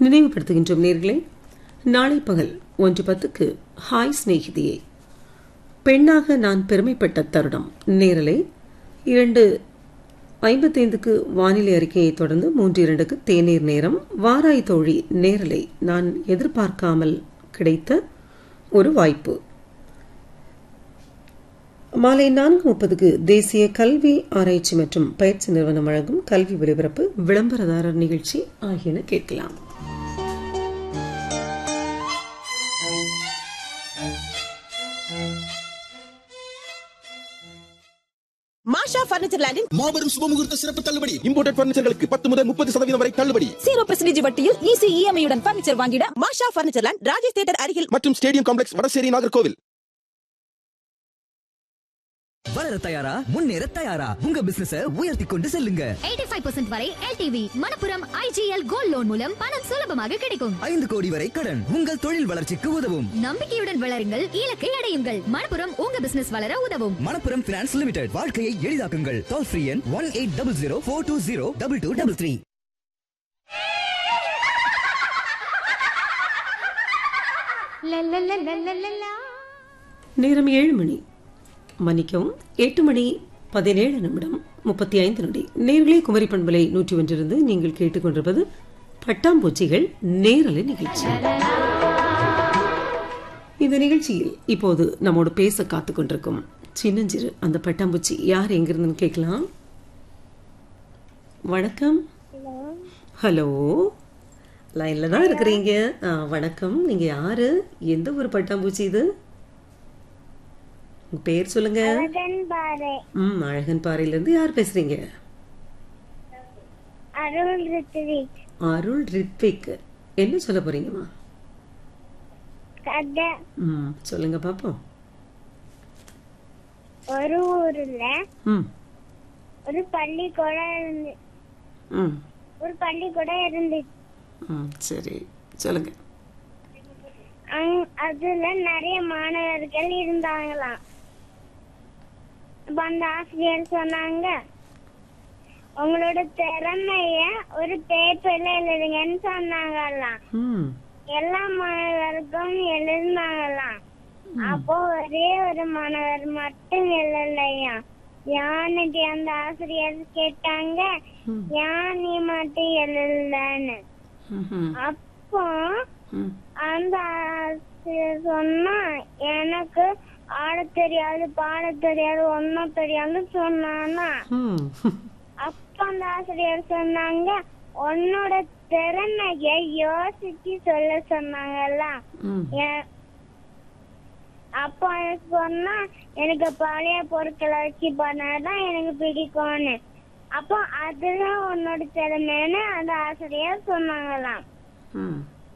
நினைவுபடுத்துகின்றோம் நேர்களே நாளை பகல் ஒன்று பத்துக்கு ஹாய் சிநேகிதியே பெண்ணாக நான் பெருமைப்பட்ட தருணம் நேரலை இரண்டு ஐம்பத்தைந்துக்கு வானிலை அறிக்கையை தொடர்ந்து மூன்று இரண்டுக்கு தேநீர் நேரம் வாராய் தோழி நேரலை நான் எதிர்பார்க்காமல் கிடைத்த ஒரு வாய்ப்பு மாலை நான்கு முப்பதுக்கு தேசிய கல்வி ஆராய்ச்சி மற்றும் பயிற்சி நிறுவனம் வழங்கும் கல்வி ஒலிபரப்பு விளம்பரதாரர் நிகழ்ச்சி ஆகியன கேட்கலாம் மாஷா பர்னிச்சர் லேண்டின் மாபெரும் சுபமுகூர்த்த சிறப்பு தள்ளுபடி இம்போர்டட் பர்னிச்சர்களுக்கு பத்து முதல் முப்பது சதவீதம் வரை தள்ளுபடி ஜீரோ பெர்சன்டேஜ் வட்டியில் ஈஸி இஎம்ஐ உடன் பர்னிச்சர் வாங்கிட Masha furniture land Rajesh theatre அருகில் மற்றும் ஸ்டேடியம் காம்ப்ளெக்ஸ் வடசேரி நாகர்கோவில் வளர தயாரா முன்னேற தயாரா உங்க பிசினஸ உயர்த்தி கொண்டு செல்லுங்க 85% வரை LTV Manappuram IGL gold loan மூலம் பணம் சுலபமாக கிடைக்கும் ஐந்து கோடி வரை கடன் உங்கள் தொழில் வளர்ச்சிக்கு உதவும் நம்பிக்கையுடன் வளருங்கள் இலக்கை அடையுங்கள் மணப்புரம் உங்க பிசினஸ் வளர உதவும் மணப்புரம் பினான்ஸ் லிமிடெட் வாழ்க்கையை எளிதாக்குங்கள் டோல் ஃப்ரீ எண் one eight double zero four two zero double two double three நேரம் ஏழு மணி மன்னிக்கவும் எட்டு மணி பதினேழு நிமிடம் முப்பத்தி ஐந்து நொடி நேர்களே குமரி பண்பலை நூற்றி ஒன்றிலிருந்து நீங்கள் கேட்டுக்கொண்டிருப்பது பட்டாம்பூச்சிகள் நேரலை நிகழ்ச்சி இந்த நிகழ்ச்சியில் இப்போது நம்மோடு பேச காத்துக் கொண்டிருக்கும் சின்னஞ்சிறு அந்த பட்டாம்பூச்சி யார் எங்கிருந்துன்னு கேட்கலாம் வணக்கம் ஹலோ லைன்ல தான் இருக்கிறீங்க ஆ, வணக்கம் நீங்க யாரு எந்த ஒரு பட்டாம்பூச்சி இது உங்க பேர் சொல்லுங்க பாரு ம் அழகன் பாறையில இருந்து யார் பேசுறீங்க அருள் ரித்விக் அருள் ரித்விக் என்ன சொல்ல போறீங்கம்மா கதை ம் சொல்லுங்க பாப்போம் ஒரு ஊர்ல ம் ஒரு பள்ளிக்கூடம் இருந்து ம் ஒரு பள்ளிக்கூடம் இருந்து ம் சரி சொல்லுங்க அங்- அதுல நிறைய மாணவர்கள் இருந்தாங்களாம் அப்ப அந்த ஆசிரியர் சொன்னாங்க உங்களோட திறமைய ஒரு பேப்பர்ல எழுதுங்கன்னு சொன்னாங்களாம் ம் எல்லா மாணவருக்கும் எழுதினாங்களாம் அப்போ ஒரே ஒரு மாணவர் மட்டும் எழுதலையா யான்னுட்டு அந்த ஆசிரியர் கேட்டாங்க ஏன் நீ மட்டும் எழுதலன்னு ம்ஹும். அப்போ ம் அந்த ஆசிரியர் சொன்னா எனக்கு ஆட தெரியாது பாட தெரியாது ஒன்னும் தெரியாது சொன்னானா ம் அப்ப அந்த ஆசிரியர் சொன்னாங்க உன்னோட திறமைய யோசிச்சு சொல்ல சொன்னாங்கல்ல ம் ஏன் அப்போ எனக்கு சொன்னா எனக்கு பழைய பொருட்களை வச்சு பண்ணாதான் எனக்கு பிடிக்கும்னு அப்போ அதுதான் உன்னோட திறமைன்னு அந்த ஆசிரியர் சொன்னாங்களாம் ம்